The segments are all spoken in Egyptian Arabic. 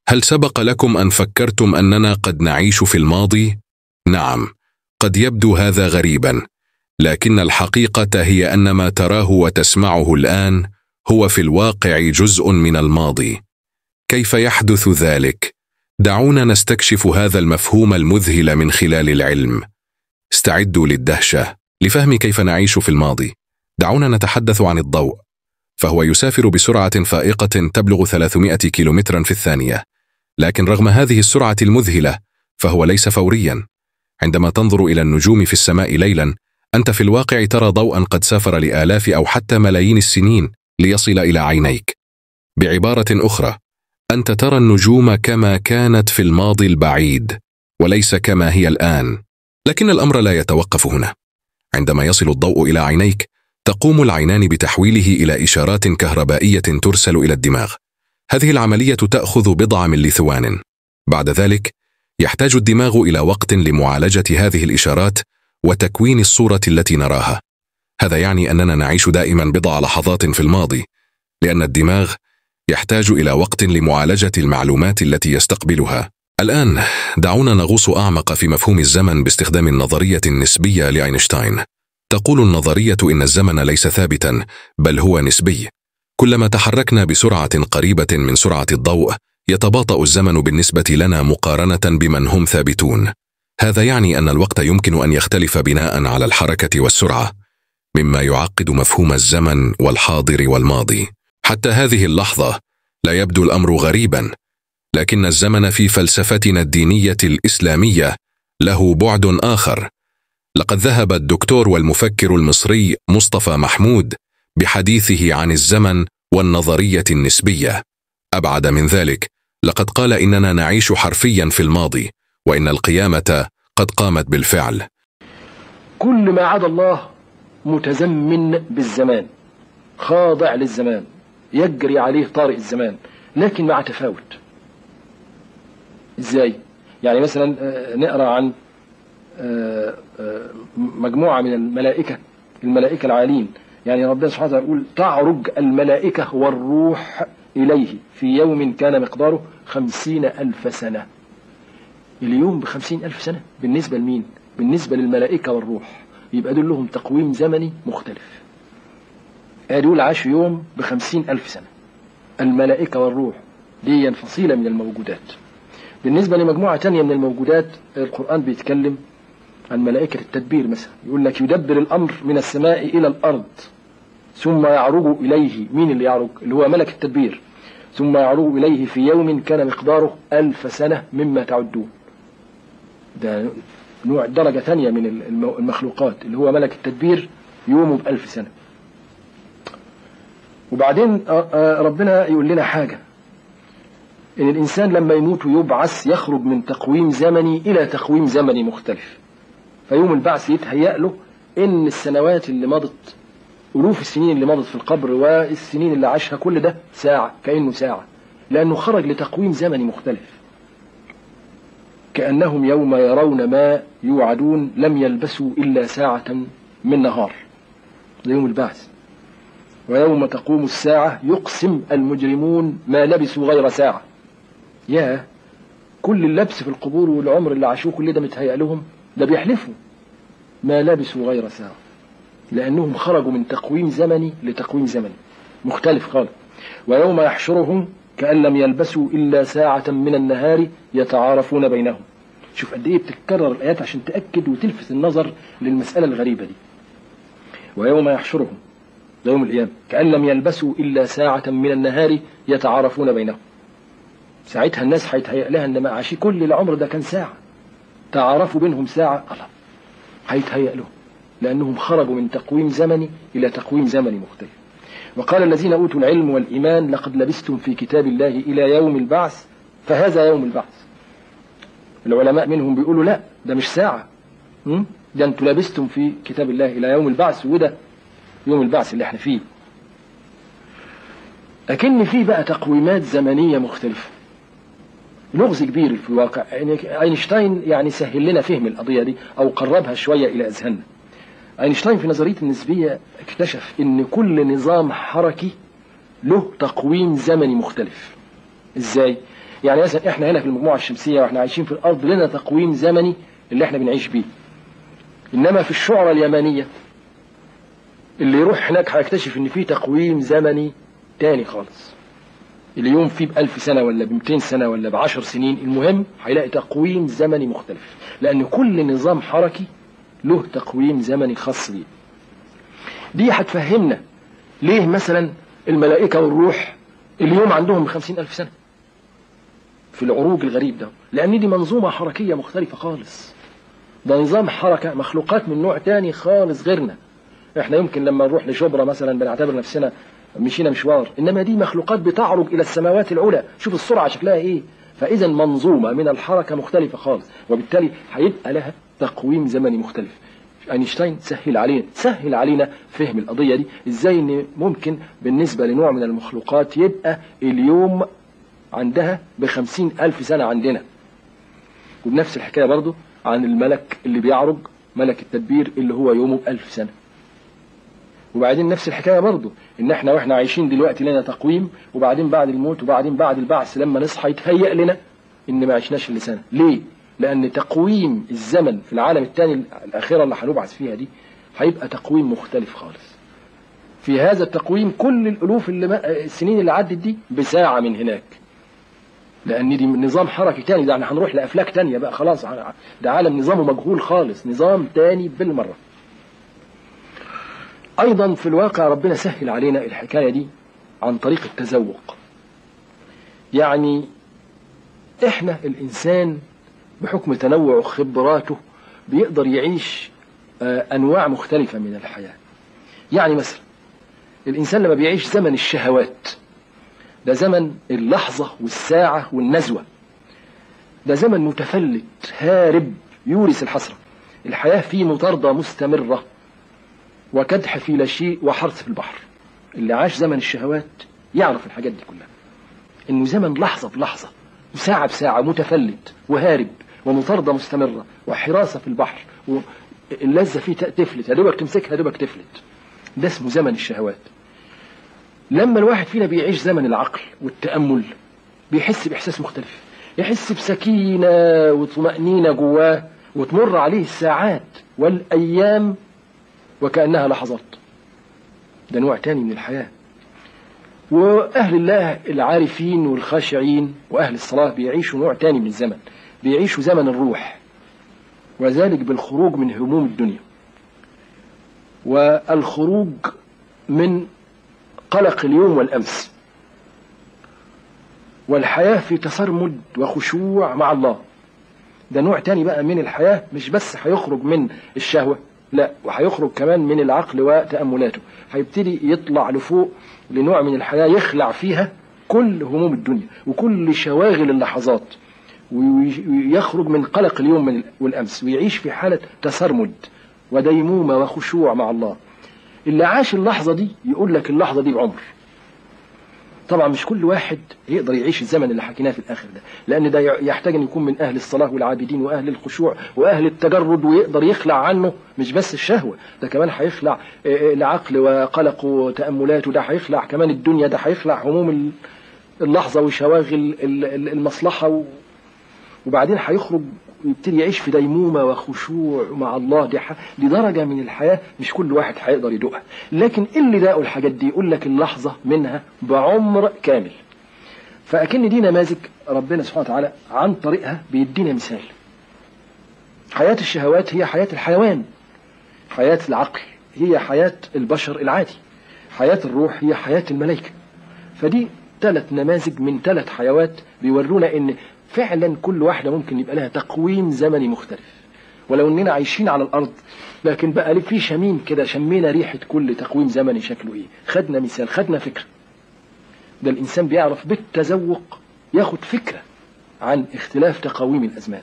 هل سبق لكم ان فكرتم اننا قد نعيش في الماضي نعم قد يبدو هذا غريبا لكن الحقيقه هي ان ما تراه وتسمعه الان هو في الواقع جزء من الماضي كيف يحدث ذلك دعونا نستكشف هذا المفهوم المذهل من خلال العلم استعدوا للدهشه لفهم كيف نعيش في الماضي دعونا نتحدث عن الضوء فهو يسافر بسرعه فائقه تبلغ 300 كيلومترا في الثانيه لكن رغم هذه السرعه المذهله فهو ليس فوريا عندما تنظر الى النجوم في السماء ليلا انت في الواقع ترى ضوءا قد سافر لالاف او حتى ملايين السنين ليصل الى عينيك بعباره اخرى انت ترى النجوم كما كانت في الماضي البعيد وليس كما هي الان لكن الامر لا يتوقف هنا عندما يصل الضوء الى عينيك تقوم العينان بتحويله الى اشارات كهربائيه ترسل الى الدماغ هذه العمليه تاخذ بضع ملي ثوان بعد ذلك يحتاج الدماغ الى وقت لمعالجه هذه الاشارات وتكوين الصوره التي نراها هذا يعني اننا نعيش دائما بضع لحظات في الماضي لان الدماغ يحتاج الى وقت لمعالجه المعلومات التي يستقبلها الان دعونا نغوص اعمق في مفهوم الزمن باستخدام النظريه النسبيه لاينشتاين تقول النظريه ان الزمن ليس ثابتا بل هو نسبي كلما تحركنا بسرعه قريبه من سرعه الضوء يتباطا الزمن بالنسبه لنا مقارنه بمن هم ثابتون هذا يعني ان الوقت يمكن ان يختلف بناء على الحركه والسرعه مما يعقد مفهوم الزمن والحاضر والماضي حتى هذه اللحظه لا يبدو الامر غريبا لكن الزمن في فلسفتنا الدينيه الاسلاميه له بعد اخر لقد ذهب الدكتور والمفكر المصري مصطفى محمود بحديثه عن الزمن والنظريه النسبيه ابعد من ذلك لقد قال اننا نعيش حرفيا في الماضي وان القيامه قد قامت بالفعل كل ما عدا الله متزمن بالزمان خاضع للزمان يجري عليه طارئ الزمان لكن مع تفاوت ازاي يعني مثلا آه، نقرا عن آه، آه، مجموعه من الملائكه الملائكه العالين يعني ربنا سبحانه وتعالى يقول تعرج الملائكه والروح اليه في يوم كان مقداره خمسين الف سنه اليوم بخمسين ألف سنة بالنسبة لمين؟ بالنسبة للملائكة والروح يبقى دول لهم تقويم زمني مختلف دول عاشوا يوم بخمسين ألف سنة الملائكة والروح دي فصيلة من الموجودات بالنسبة لمجموعة تانية من الموجودات القرآن بيتكلم عن ملائكة التدبير مثلا يقول لك يدبر الأمر من السماء إلى الأرض ثم يعرج إليه مين اللي يعرج اللي هو ملك التدبير ثم يعرج إليه في يوم كان مقداره ألف سنة مما تعدون ده نوع درجة ثانية من المخلوقات اللي هو ملك التدبير يومه بألف سنة وبعدين ربنا يقول لنا حاجة إن الإنسان لما يموت ويبعث يخرج من تقويم زمني إلى تقويم زمني مختلف فيوم البعث يتهيأ له إن السنوات اللي مضت ألوف السنين اللي مضت في القبر والسنين اللي عاشها كل ده ساعة كأنه ساعة لأنه خرج لتقويم زمني مختلف كأنهم يوم يرون ما يوعدون لم يلبسوا إلا ساعة من نهار يوم البعث ويوم تقوم الساعة يقسم المجرمون ما لبسوا غير ساعة يا كل اللبس في القبور والعمر اللي عاشوه كل ده متهيأ لهم ده بيحلفوا ما لبسوا غير ساعة لأنهم خرجوا من تقويم زمني لتقويم زمني مختلف خالص ويوم يحشرهم كأن لم يلبسوا إلا ساعة من النهار يتعارفون بينهم شوف قد إيه بتتكرر الآيات عشان تأكد وتلفت النظر للمسألة الغريبة دي ويوم يحشرهم ده يوم القيامة كأن لم يلبسوا إلا ساعة من النهار يتعارفون بينهم ساعتها الناس هيتهيأ لها إن ما عاشي كل العمر ده كان ساعة تعارفوا بينهم ساعة الله هيتهيأ لهم لأنهم خرجوا من تقويم زمني إلى تقويم زمني مختلف وقال الذين أوتوا العلم والإيمان لقد لبستم في كتاب الله إلى يوم البعث فهذا يوم البعث العلماء منهم بيقولوا لا ده مش ساعة ده انتوا لبستم في كتاب الله إلى يوم البعث وده يوم البعث اللي احنا فيه لكن في بقى تقويمات زمنية مختلفة لغز كبير في الواقع يعني اينشتاين يعني سهل لنا فهم القضية دي أو قربها شوية إلى أذهاننا اينشتاين في نظرية النسبية اكتشف ان كل نظام حركي له تقويم زمني مختلف ازاي يعني مثلا احنا هنا في المجموعة الشمسية واحنا عايشين في الأرض لنا تقويم زمني اللي احنا بنعيش بيه إنما في الشعرة اليمانية اللي يروح هناك هيكتشف إن في تقويم زمني تاني خالص اليوم فيه بألف سنة ولا بمتين سنة ولا بعشر سنين المهم هيلاقي تقويم زمني مختلف لأن كل نظام حركي له تقويم زمني خاص بيه دي هتفهمنا ليه مثلا الملائكة والروح اليوم عندهم خمسين ألف سنة في العروج الغريب ده لأن دي منظومة حركية مختلفة خالص ده نظام حركة مخلوقات من نوع تاني خالص غيرنا احنا يمكن لما نروح لشبرا مثلا بنعتبر نفسنا مشينا مشوار انما دي مخلوقات بتعرج الى السماوات العلى شوف السرعة شكلها ايه فاذا منظومة من الحركة مختلفة خالص وبالتالي هيبقى لها تقويم زمني مختلف اينشتاين سهل علينا سهل علينا فهم القضية دي ازاي ان ممكن بالنسبة لنوع من المخلوقات يبقى اليوم عندها بخمسين ألف سنة عندنا وبنفس الحكاية برضو عن الملك اللي بيعرج ملك التدبير اللي هو يومه ألف سنة وبعدين نفس الحكاية برضو ان احنا واحنا عايشين دلوقتي لنا تقويم وبعدين بعد الموت وبعدين بعد البعث لما نصحى يتهيأ لنا ان ما عشناش الا سنة ليه لان تقويم الزمن في العالم الثاني الاخيرة اللي هنبعث فيها دي هيبقى تقويم مختلف خالص في هذا التقويم كل الالوف اللي ما السنين اللي عدت دي بساعة من هناك لان دي نظام حركي تاني ده احنا هنروح لافلاك تانية بقى خلاص ده عالم نظامه مجهول خالص نظام تاني بالمرة ايضا في الواقع ربنا سهل علينا الحكاية دي عن طريق التذوق يعني احنا الانسان بحكم تنوع خبراته بيقدر يعيش انواع مختلفة من الحياة يعني مثلا الانسان لما بيعيش زمن الشهوات ده زمن اللحظة والساعة والنزوة ده زمن متفلت هارب يورث الحسرة الحياة فيه مطاردة مستمرة وكدح في لا شيء وحرث في البحر اللي عاش زمن الشهوات يعرف الحاجات دي كلها انه زمن لحظة بلحظة وساعة بساعة متفلت وهارب ومطاردة مستمرة وحراسة في البحر واللذة فيه تفلت يا دوبك تمسكها يا دوبك تفلت ده اسمه زمن الشهوات لما الواحد فينا بيعيش زمن العقل والتأمل بيحس بإحساس مختلف يحس بسكينة وطمأنينة جواه وتمر عليه الساعات والأيام وكأنها لحظات ده نوع تاني من الحياة وأهل الله العارفين والخاشعين وأهل الصلاة بيعيشوا نوع تاني من الزمن بيعيشوا زمن الروح وذلك بالخروج من هموم الدنيا والخروج من قلق اليوم والأمس والحياة في تسرمد وخشوع مع الله ده نوع تاني بقى من الحياة مش بس هيخرج من الشهوة لا وهيخرج كمان من العقل وتأملاته هيبتدي يطلع لفوق لنوع من الحياة يخلع فيها كل هموم الدنيا وكل شواغل اللحظات ويخرج من قلق اليوم والأمس ويعيش في حالة تسرمد وديمومة وخشوع مع الله اللي عاش اللحظة دي يقول لك اللحظة دي بعمر طبعا مش كل واحد يقدر يعيش الزمن اللي حكيناه في الآخر ده لأن ده يحتاج أن يكون من أهل الصلاة والعابدين وأهل الخشوع وأهل التجرد ويقدر يخلع عنه مش بس الشهوة ده كمان هيخلع العقل وقلقه وتأملاته ده هيخلع كمان الدنيا ده هيخلع هموم اللحظة وشواغل المصلحة وبعدين هيخرج ويبتدي يعيش في ديمومة وخشوع مع الله دي, دي درجة من الحياة مش كل واحد هيقدر يدوقها لكن اللي داقوا الحاجات دي يقول لك اللحظة منها بعمر كامل فأكن دي نماذج ربنا سبحانه وتعالى عن طريقها بيدينا مثال حياة الشهوات هي حياة الحيوان حياة العقل هي حياة البشر العادي حياة الروح هي حياة الملائكة فدي ثلاث نماذج من ثلاث حيوات بيورونا ان فعلا كل واحدة ممكن يبقى لها تقويم زمني مختلف ولو اننا عايشين على الارض لكن بقى ليه في شميم كده شمينا ريحة كل تقويم زمني شكله ايه خدنا مثال خدنا فكرة ده الانسان بيعرف بالتذوق ياخد فكرة عن اختلاف تقاويم الازمان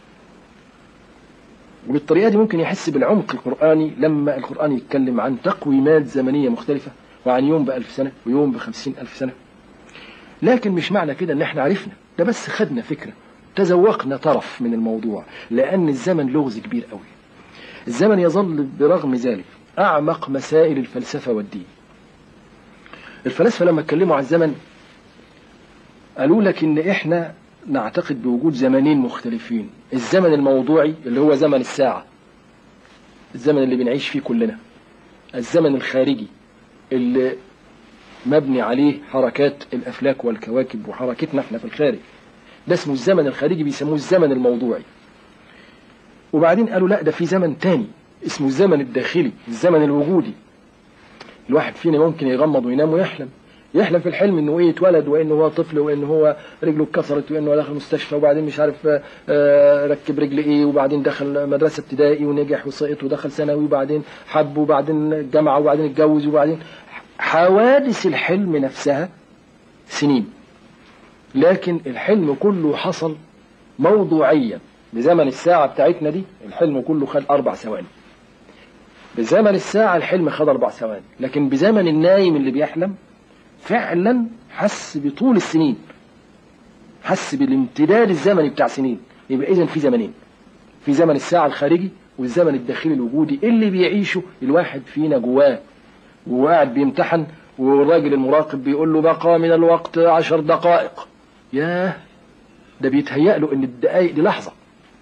وبالطريقة دي ممكن يحس بالعمق القرآني لما القرآن يتكلم عن تقويمات زمنية مختلفة وعن يوم بألف سنة ويوم بخمسين ألف سنة لكن مش معنى كده ان احنا عرفنا ده بس خدنا فكرة تذوقنا طرف من الموضوع لأن الزمن لغز كبير قوي الزمن يظل برغم ذلك أعمق مسائل الفلسفة والدين الفلاسفة لما اتكلموا عن الزمن قالوا لك إن إحنا نعتقد بوجود زمنين مختلفين الزمن الموضوعي اللي هو زمن الساعة الزمن اللي بنعيش فيه كلنا الزمن الخارجي اللي مبني عليه حركات الأفلاك والكواكب وحركتنا احنا في الخارج ده اسمه الزمن الخارجي بيسموه الزمن الموضوعي وبعدين قالوا لا ده في زمن تاني اسمه الزمن الداخلي الزمن الوجودي الواحد فينا ممكن يغمض وينام ويحلم يحلم في الحلم انه ايه اتولد وانه هو طفل وانه هو رجله اتكسرت وانه دخل المستشفى وبعدين مش عارف آه ركب رجل ايه وبعدين دخل مدرسه ابتدائي ونجح وسقط ودخل ثانوي وبعدين حب وبعدين جامعه وبعدين اتجوز وبعدين حوادث الحلم نفسها سنين لكن الحلم كله حصل موضوعيا بزمن الساعة بتاعتنا دي الحلم كله خد أربع ثواني بزمن الساعة الحلم خد أربع ثواني لكن بزمن النايم اللي بيحلم فعلا حس بطول السنين حس بالامتداد الزمني بتاع سنين يبقى إذا في زمنين في زمن الساعة الخارجي والزمن الداخلي الوجودي اللي بيعيشه الواحد فينا جواه وقاعد بيمتحن والراجل المراقب بيقول له بقى من الوقت عشر دقائق ياه ده بيتهيأ له ان الدقائق دي لحظة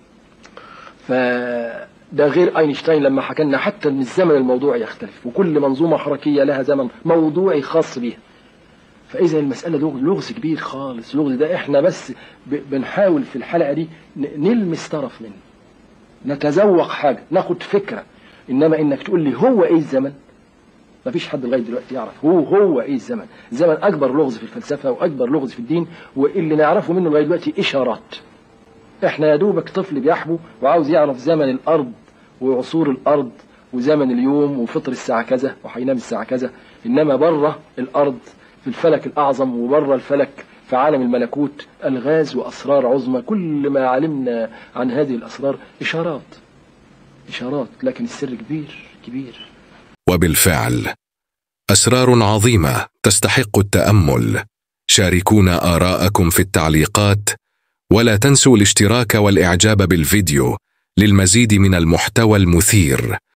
فده غير اينشتاين لما حكى لنا حتى ان الزمن الموضوعي يختلف وكل منظومة حركية لها زمن موضوعي خاص بيها فاذا المسألة لغز كبير خالص لغز ده احنا بس بنحاول في الحلقة دي نلمس طرف منه نتذوق حاجة ناخد فكرة انما انك تقول لي هو ايه الزمن ما فيش حد لغايه دلوقتي يعرف هو هو ايه الزمن الزمن اكبر لغز في الفلسفه واكبر لغز في الدين واللي نعرفه منه لغايه دلوقتي اشارات احنا يا دوبك طفل بيحبو وعاوز يعرف زمن الارض وعصور الارض وزمن اليوم وفطر الساعه كذا وهينام الساعه كذا انما بره الارض في الفلك الاعظم وبره الفلك في عالم الملكوت الغاز واسرار عظمى كل ما علمنا عن هذه الاسرار اشارات اشارات لكن السر كبير كبير وبالفعل اسرار عظيمه تستحق التامل شاركونا اراءكم في التعليقات ولا تنسوا الاشتراك والاعجاب بالفيديو للمزيد من المحتوى المثير